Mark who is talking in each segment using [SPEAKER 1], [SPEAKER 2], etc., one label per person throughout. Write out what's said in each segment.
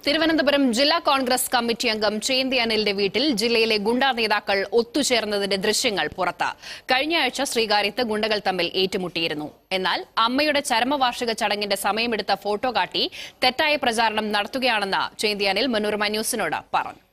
[SPEAKER 1] തിരുവനന്തപുരം ജില്ലാ കോൺഗ്രസ് കമ്മിറ്റി അംഗം ചേന്തി അനിലിന്റെ വീട്ടിൽ ജില്ലയിലെ ഗുണ്ടാ നേതാക്കൾ ഒത്തുചേർന്നതിന്റെ ദൃശ്യങ്ങൾ പുറത്ത് കഴിഞ്ഞയാഴ്ച ശ്രീകാര്യത്ത് ഗുണ്ടകൾ തമ്മിൽ ഏറ്റുമുട്ടിയിരുന്നു എന്നാൽ അമ്മയുടെ ചരമവാർഷിക ചടങ്ങിന്റെ സമയമെടുത്ത ഫോട്ടോ കാട്ടി തെറ്റായ പ്രചാരണം നടത്തുകയാണെന്ന് ചേന്തി അനിൽ മനോരമ ന്യൂസിനോട് പറഞ്ഞു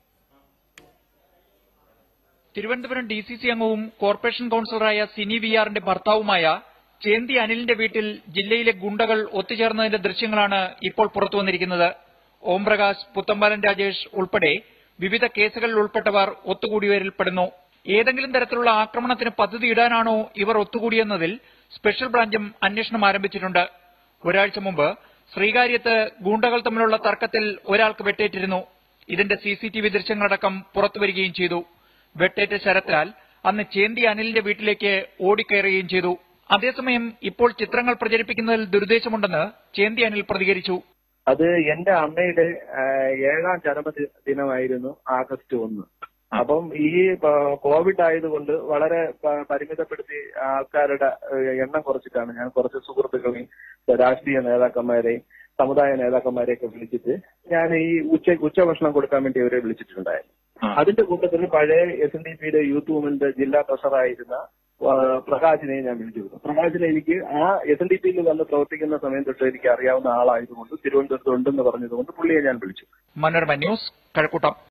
[SPEAKER 2] തിരുവനന്തപുരം ഡി സി സി അംഗവും കോർപ്പറേഷൻ കൌൺസിലറായ സിനി വി ആറിന്റെ ഭർത്താവുമായ ചേന്തി അനിലിന്റെ വീട്ടിൽ ജില്ലയിലെ ഗുണ്ടകൾ ഒത്തുചേർന്നതിന്റെ ദൃശ്യങ്ങളാണ് ഇപ്പോൾ പുറത്തുവന്നിരിക്കുന്നത് ഓംപ്രകാശ് പുത്തമ്പാലൻ രാജേഷ് ഉൾപ്പെടെ വിവിധ കേസുകളിൽ ഉൾപ്പെട്ടവർ ഒത്തുകൂടിയവരിൽ പെടുന്നു ഏതെങ്കിലും തരത്തിലുള്ള ആക്രമണത്തിന് പദ്ധതിയിടാനാണോ ഇവർ ഒത്തുകൂടിയെന്നതിൽ സ്പെഷ്യൽ ബ്രാഞ്ചും അന്വേഷണം ആരംഭിച്ചിട്ടുണ്ട് ഒരാഴ്ച മുമ്പ് ശ്രീകാര്യത്ത് ഗൂണ്ടകൾ തമ്മിലുള്ള തർക്കത്തിൽ ഒരാൾക്ക് വെട്ടേറ്റിരുന്നു ഇതിന്റെ സി സി ടി വി ദൃശ്യങ്ങളടക്കം പുറത്തുവരികയും ചെയ്തു വെട്ടേറ്റ ശരത്ലാൽ അന്ന് ചേന്തി അനിലിന്റെ വീട്ടിലേക്ക് ഓടിക്കയറുകയും ചെയ്തു അതേസമയം ഇപ്പോൾ ചിത്രങ്ങൾ പ്രചരിപ്പിക്കുന്നതിൽ ദുരുദ്ദേശമുണ്ടെന്ന് ചേന്തി അനിൽ പ്രതികരിച്ചു
[SPEAKER 3] അത് എന്റെ അമ്മയുടെ ആ, ഏഴാം ചരമ ദിനമായിരുന്നു ആഗസ്റ്റ് ഒന്ന് അപ്പം ഈ പ- കോവിഡ് ആയതുകൊണ്ട് വളരെ പ- പരിമിതപ്പെടുത്തി ആൾക്കാരുടെ ഏഹ്, എണ്ണം കുറച്ചിട്ടാണ് ഞാൻ കുറച്ച് സുഹൃത്തുക്കളെയും രാഷ്ട്രീയ നേതാക്കന്മാരെയും സമുദായ നേതാക്കന്മാരെയൊക്കെ വിളിച്ചിട്ട് ഞാൻ ഈ ഉച്ച ഉച്ചഭക്ഷണം കൊടുക്കാൻ വേണ്ടി അവരെ വിളിച്ചിട്ടുണ്ടായിരുന്നു അതിന്റെ കൂട്ടത്തിൽ പഴയ എസ് എൻ ഡി പിയുടെ യൂത്ത് മൂവ്മെന്റ് ജില്ലാ ട്രഷറായിരുന്ന ആ, പ്രകാശിനെ ഞാൻ വിളിച്ചിരുന്നു പ്രകാശിനെ എനിക്ക് ആ എസ് എൻ ഡി പിയിൽ വന്ന് പ്രവർത്തിക്കുന്ന സമയം തൊട്ട് എനിക്ക് അറിയാവുന്ന ആളായതുകൊണ്ട് തിരുവനന്തപുരത്ത് ഉണ്ടെന്ന് പറഞ്ഞതുകൊണ്ട് പുള്ളിയെ ഞാൻ വിളിച്ചു
[SPEAKER 2] മനോരമ ന്യൂസ് കഴക്കൂട്ടം